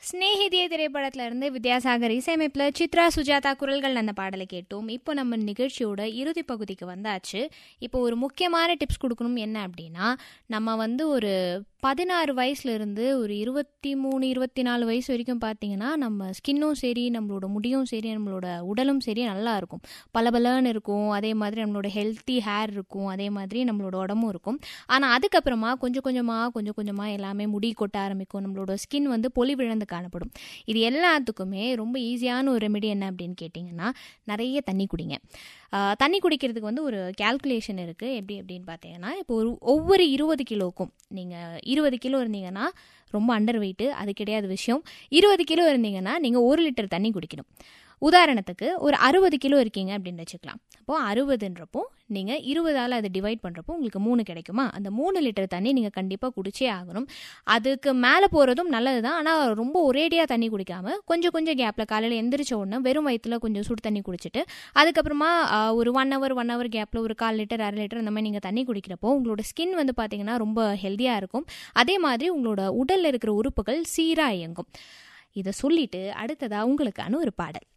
ஸ்நேகிதியே திரைப்படத்துல இருந்து வித்யாசாகர் இசையமைப்புல சித்ரா சுஜாதா குரல்கள் அந்த பாடலை கேட்டோம் இப்போ நம்ம நிகழ்ச்சியோட இறுதி பகுதிக்கு வந்தாச்சு இப்போ ஒரு முக்கியமான டிப்ஸ் கொடுக்கணும் என்ன அப்படின்னா நம்ம வந்து ஒரு பதினாறு வயசுல இருந்து ஒரு இருபத்தி மூணு இருபத்தி நாலு வயசு வரைக்கும் பார்த்தீங்கன்னா நம்ம ஸ்கின்னும் சரி நம்மளோட முடியும் சரி நம்மளோட உடலும் சரி நல்லா இருக்கும் பளபளன்னு இருக்கும் அதே மாதிரி நம்மளோட ஹெல்த்தி ஹேர் இருக்கும் அதே மாதிரி நம்மளோட உடம்பும் இருக்கும் ஆனால் அதுக்கப்புறமா கொஞ்சம் கொஞ்சமாக கொஞ்சம் கொஞ்சமாக எல்லாமே முடி கொட்ட ஆரம்பிக்கும் நம்மளோட ஸ்கின் வந்து பொலிவிழந்து காணப்படும் இது எல்லாத்துக்குமே ரொம்ப ஈஸியான ஒரு ரெமெடி என்ன அப்படின்னு கேட்டிங்கன்னா நிறைய தண்ணி குடிங்க ஆஹ் தண்ணி குடிக்கிறதுக்கு வந்து ஒரு கால்குலேஷன் இருக்குது எப்படி அப்படின்னு பார்த்தீங்கன்னா இப்போ ஒரு ஒவ்வொரு இருபது கிலோக்கும் நீங்கள் இருபது கிலோ இருந்தீங்கன்னா ரொம்ப அண்டர் வெயிட்டு அது கிடையாது விஷயம் இருபது கிலோ இருந்தீங்கன்னா நீங்கள் ஒரு லிட்டர் தண்ணி குடிக்கணும் உதாரணத்துக்கு ஒரு அறுபது கிலோ இருக்கீங்க அப்படின்னு வச்சுக்கலாம் அப்போது அறுபதுன்றப்போ நீங்கள் இருபதால் அதை டிவைட் பண்ணுறப்போ உங்களுக்கு மூணு கிடைக்குமா அந்த மூணு லிட்டர் தண்ணி நீங்கள் கண்டிப்பாக குடிச்சே ஆகணும் அதுக்கு மேலே போகிறதும் நல்லது தான் ஆனால் ரொம்ப ஒரேடியாக தண்ணி குடிக்காமல் கொஞ்சம் கொஞ்சம் கேப்பில் காலையில் எந்திரிச்ச உடனே வெறும் வயிற்றுல கொஞ்சம் சுடு தண்ணி குடிச்சிட்டு அதுக்கப்புறமா ஆஹ், ஒரு ஒன் ஹவர் ஒன் ஹவர் கேப்பில் ஒரு கால் லிட்டர் அரை லிட்டர் அந்த மாதிரி நீங்கள் தண்ணி குடிக்கிறப்போ உங்களோட ஸ்கின் வந்து பார்த்தீங்கன்னா ரொம்ப ஹெல்த்தியாக இருக்கும் அதே மாதிரி உங்களோட உடலில் இருக்கிற உறுப்புகள் சீராக இயங்கும் இதை சொல்லிட்டு அடுத்ததாக உங்களுக்கான ஒரு பாடல்